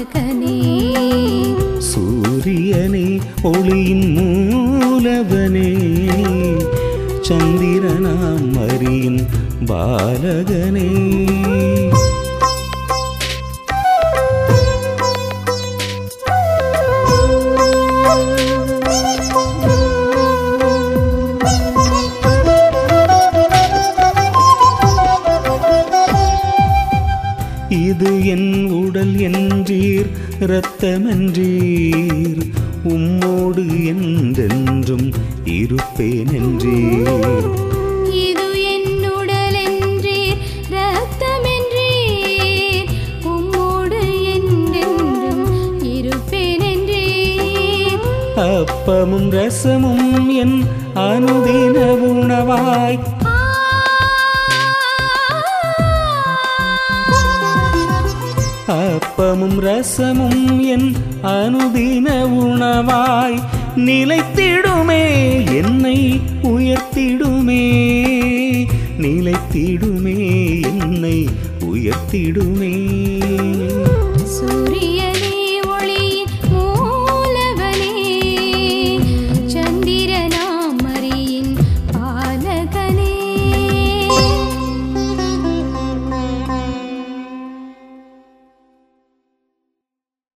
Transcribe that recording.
பாலகனே சூரியனே ஒளியின் மூலவனே சந்திரனாம் மரியின் பாலகனே இது என் உடல் என்றீர் இரத்தமென்றீர் உம்மோடு என்றென்றும் இருப்பேன் என்றீர் இது என் உடல் என்றீர் ரத்தம் என்றீர் உம்மோடு என்றென்றும் இருப்பேன் என்றீர் அப்பமும் ரசமும் என் அனுதின உணவாய் அப்பமும் ரசமும் என் அனுதின உணவாய் நிலைத்திடுமே என்னை உயர்த்திடுமே நிலைத்திடுமே என்னை உயர்த்திடுமே சூரியனே